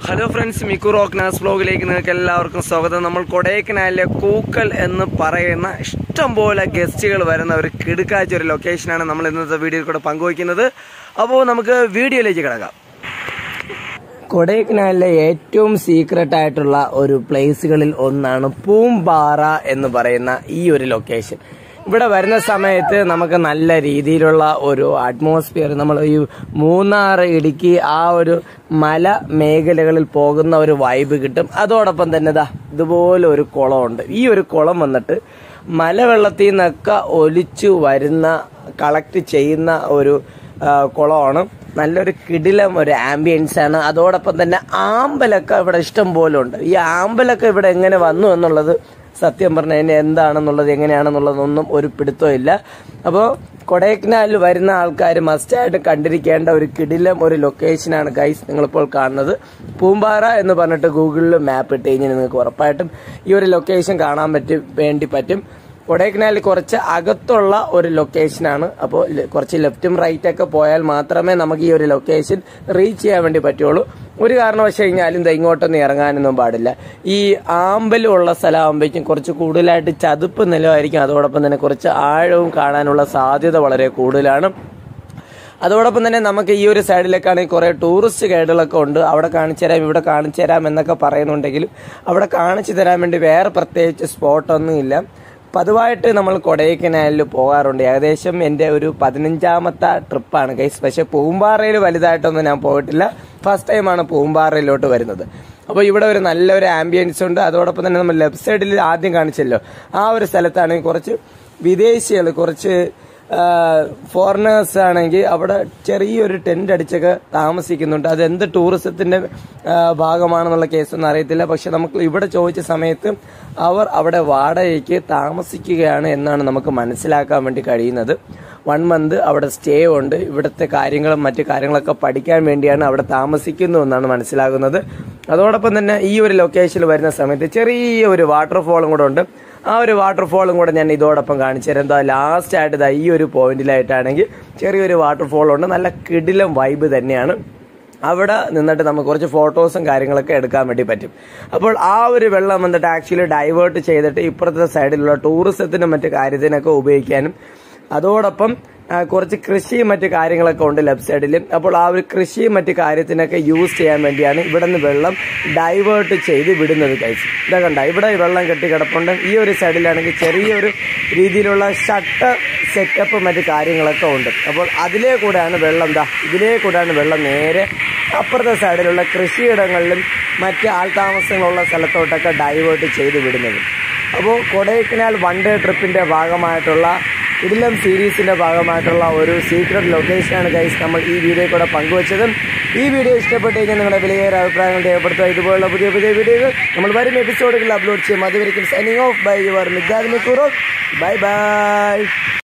hello friends മിക്കു റോക്നാസ് വ്ലോഗിലേക്ക് നിങ്ങൾക്ക് എല്ലാവർക്കും സ്വാഗതം നമ്മൾ കൊടൈക്കനാലിലെ കൂക്കൽ എന്ന് പറയുന്ന ഇഷ്ടംപോലെ ഗസ്റ്റുകൾ വരുന്ന ഒരു കിടുക്കാച്ച ഒരു ലൊക്കേഷനാണ് നമ്മൾ ഇന്നത്തെ വീഡിയോയിൽ കൂടെ പങ്കുവയ്ക്കുന്നത് അപ്പോൾ നമുക്ക് വീഡിയോയിലേക്ക് കിടക്കാം കൊടൈക്കനാലിലെ ഏറ്റവും സീക്രട്ട് ആയിട്ടുള്ള ഒരു പ്ലേസുകളിൽ ഒന്നാണ് പൂമ്പാറ എന്ന് പറയുന്ന ഈ ഒരു ലൊക്കേഷൻ ഇവിടെ വരുന്ന സമയത്ത് നമുക്ക് നല്ല രീതിയിലുള്ള ഒരു അറ്റ്മോസ്ഫിയർ നമ്മൾ ഈ മൂന്നാർ ഇടുക്കി ആ ഒരു മല മേഖലകളിൽ പോകുന്ന ഒരു വൈബ് കിട്ടും അതോടൊപ്പം തന്നെ ദാ ഇതുപോലെ ഒരു കുളമുണ്ട് ഈ ഒരു കുളം വന്നിട്ട് മലവെള്ളത്തിൽ നിന്നൊക്കെ ഒലിച്ചു വരുന്ന കളക്ട് ചെയ്യുന്ന ഒരു ആ, കുളമാണ് നല്ലൊരു കിടിലം ഒരു ആംബിയൻസ് ആണ് അതോടൊപ്പം തന്നെ ആമ്പലൊക്കെ ഇവിടെ ഇഷ്ടം പോലെ ഉണ്ട് ഈ ആമ്പലൊക്കെ ഇവിടെ എങ്ങനെ വന്നു എന്നുള്ളത് സത്യം പറഞ്ഞാൽ അതിന് എന്താണെന്നുള്ളത് എങ്ങനെയാണെന്നുള്ളതൊന്നും ഒരു പിടുത്തവും ഇല്ല അപ്പോൾ കൊടൈക്കനാലിൽ വരുന്ന ആൾക്കാർ മസ്റ്റായിട്ട് കണ്ടിരിക്കേണ്ട ഒരു കിടിലം ഒരു ലൊക്കേഷനാണ് ഗൈസ് നിങ്ങളിപ്പോൾ കാണുന്നത് പൂമ്പാറ എന്ന് പറഞ്ഞിട്ട് ഗൂഗിളിൽ മാപ്പ് ഇട്ട് കഴിഞ്ഞാൽ നിങ്ങൾക്ക് ഉറപ്പായിട്ടും ഈ ഒരു ലൊക്കേഷൻ കാണാൻ പറ്റും വേണ്ടി പറ്റും കൊടൈക്കനാലിൽ കുറച്ച് അകത്തുള്ള ഒരു ലൊക്കേഷനാണ് അപ്പോൾ കുറച്ച് ലെഫ്റ്റും റൈറ്റ് ഒക്കെ പോയാൽ മാത്രമേ നമുക്ക് ഈ ഒരു ലൊക്കേഷൻ റീച്ച് ചെയ്യാൻ വേണ്ടി പറ്റുള്ളൂ ഒരു കാരണവശാൽ കഴിഞ്ഞാലും ദാ ഇങ്ങോട്ടൊന്നും ഇറങ്ങാനൊന്നും പാടില്ല ഈ ആമ്പലുള്ള സ്ഥലമാകുമ്പോഴേക്കും കുറച്ച് കൂടുതലായിട്ട് ചതുപ്പ് നിലമായിരിക്കും അതോടൊപ്പം തന്നെ കുറച്ച് ആഴവും കാണാനുള്ള സാധ്യത വളരെ കൂടുതലാണ് അതോടൊപ്പം തന്നെ നമുക്ക് ഈ ഒരു സൈഡിലേക്കാണെങ്കിൽ കുറേ ടൂറിസ്റ്റ് ഗൈഡുകളൊക്കെ ഉണ്ട് അവിടെ കാണിച്ചു തരാം ഇവിടെ കാണിച്ചു തരാം എന്നൊക്കെ പറയുന്നുണ്ടെങ്കിലും അവിടെ കാണിച്ചു തരാൻ വേണ്ടി വേറെ പ്രത്യേകിച്ച് സ്പോട്ടൊന്നും ഇല്ല പതിവായിട്ട് നമ്മൾ കൊടൈക്കനാലിൽ പോകാറുണ്ട് ഏകദേശം എൻ്റെ ഒരു പതിനഞ്ചാമത്തെ ട്രിപ്പാണ് ഗൈസ് പക്ഷെ പൂമ്പാറയിൽ വലുതായിട്ടൊന്നും ഞാൻ പോയിട്ടില്ല ഫസ്റ്റ് ടൈമാണ് പൂമ്പാറയിലോട്ട് വരുന്നത് അപ്പോൾ ഇവിടെ ഒരു നല്ലൊരു ആംബിയൻസ് ഉണ്ട് അതോടൊപ്പം തന്നെ നമ്മൾ ലെഫ്റ്റ് സൈഡിൽ ആദ്യം കാണിച്ചല്ലോ ആ ഒരു സ്ഥലത്താണെങ്കിൽ കുറച്ച് വിദേശികൾ കുറച്ച് ഫോറിനേഴ്സ് ആണെങ്കിൽ അവിടെ ചെറിയൊരു ടെന്റ് അടിച്ചൊക്കെ താമസിക്കുന്നുണ്ട് അത് എന്ത് ടൂറിസത്തിന്റെ ആ, ഭാഗമാണെന്നുള്ള കേസൊന്നും അറിയത്തില്ല പക്ഷെ നമുക്ക് ഇവിടെ ചോദിച്ച സമയത്ത് അവർ അവിടെ വാടകയ്ക്ക് താമസിക്കുകയാണ് എന്നാണ് നമുക്ക് മനസ്സിലാക്കാൻ വേണ്ടി കഴിയുന്നത് വൺ മന്ത് അവിടെ സ്റ്റേ ഉണ്ട് ഇവിടുത്തെ കാര്യങ്ങളും മറ്റു കാര്യങ്ങളൊക്കെ പഠിക്കാൻ വേണ്ടിയാണ് അവിടെ താമസിക്കുന്നു എന്നാണ് മനസ്സിലാകുന്നത് അതോടൊപ്പം തന്നെ ഈ ഒരു ലൊക്കേഷനിൽ വരുന്ന സമയത്ത് ചെറിയ ഒരു വാട്ടർഫോളും കൂടെ ഉണ്ട് ആ ഒരു വാട്ടർഫോളും കൂടെ ഞാൻ ഇതോടൊപ്പം കാണിച്ചു തരാം എന്താ ലാസ്റ്റ് ആയിട്ട് ദാ ഈ ഒരു പോയിന്റിലായിട്ടാണെങ്കിൽ ചെറിയൊരു വാട്ടർഫോൾ ഉണ്ട് നല്ല കിടിലം വൈബ് തന്നെയാണ് അവിടെ നിന്നിട്ട് നമുക്ക് കുറച്ച് ഫോട്ടോസും കാര്യങ്ങളൊക്കെ എടുക്കാൻ വേണ്ടി പറ്റും അപ്പോൾ ആ ഒരു വെള്ളം വന്നിട്ട് ആക്ച്വലി ഡൈവേർട്ട് ചെയ്തിട്ട് ഇപ്പുറത്തെ സൈഡിലുള്ള ടൂറിസത്തിനും മറ്റു കാര്യത്തിനൊക്കെ ഉപയോഗിക്കാനും അതോടൊപ്പം ആ, കുറച്ച് കൃഷിയും മറ്റു കാര്യങ്ങളൊക്കെ ഉണ്ട് ലെഫ്റ്റ് സൈഡിൽ അപ്പോൾ ആ ഒരു കൃഷിയും മറ്റു കാര്യത്തിനൊക്കെ യൂസ് ചെയ്യാൻ വേണ്ടിയാണ് ഇവിടെ നിന്ന് വെള്ളം ഡൈവേർട്ട് ചെയ്ത് വിടുന്നത് കഴിച്ച് ഇതാ കണ്ട ഇവിടെ ഈ വെള്ളം കെട്ടി കിടപ്പുണ്ട് ഈ ഒരു സൈഡിലാണെങ്കിൽ ചെറിയൊരു രീതിയിലുള്ള ഷട്ടർ സെറ്റപ്പ് മറ്റു കാര്യങ്ങളൊക്കെ ഉണ്ട് അപ്പോൾ അതിലേ കൂടെയാണ് വെള്ളം ദാ ഇതിലേ കൂടെയാണ് വെള്ളം നേരെ അപ്പുറത്തെ സൈഡിലുള്ള കൃഷിയിടങ്ങളിലും മറ്റ് ആൾതാമസങ്ങളുള്ള സ്ഥലത്തോട്ടൊക്കെ ഡൈവേർട്ട് ചെയ്ത് വിടുന്നത് അപ്പോൾ കൊടൈക്കനാൽ വൺ ഡേ ട്രിപ്പിന്റെ ഭാഗമായിട്ടുള്ള ഇടിലം സീരീസിന്റെ ഭാഗമായിട്ടുള്ള ഒരു സീക്രട്ട് ലൊക്കേഷനാണ് ഗൈസ് നമ്മൾ ഈ വീഡിയോ കൂടെ പങ്കുവച്ചത് ഈ വീഡിയോ ഇഷ്ടപ്പെട്ട് കഴിഞ്ഞാൽ നിങ്ങളുടെ വിലയേറെ അഭിപ്രായങ്ങൾ രേഖപ്പെടുത്തുക ഇതുപോലുള്ള പുതിയ പുതിയ വീഡിയോകൾ നമ്മൾ വരും എപ്പിസോഡുകളിൽ അപ്ലോഡ് ചെയ്യും അതുവരെയും സൈനിങ് ഓഫ് ബൈ യുവർ മിഗാദ് മിക്കൂറോ ബൈ ബൈ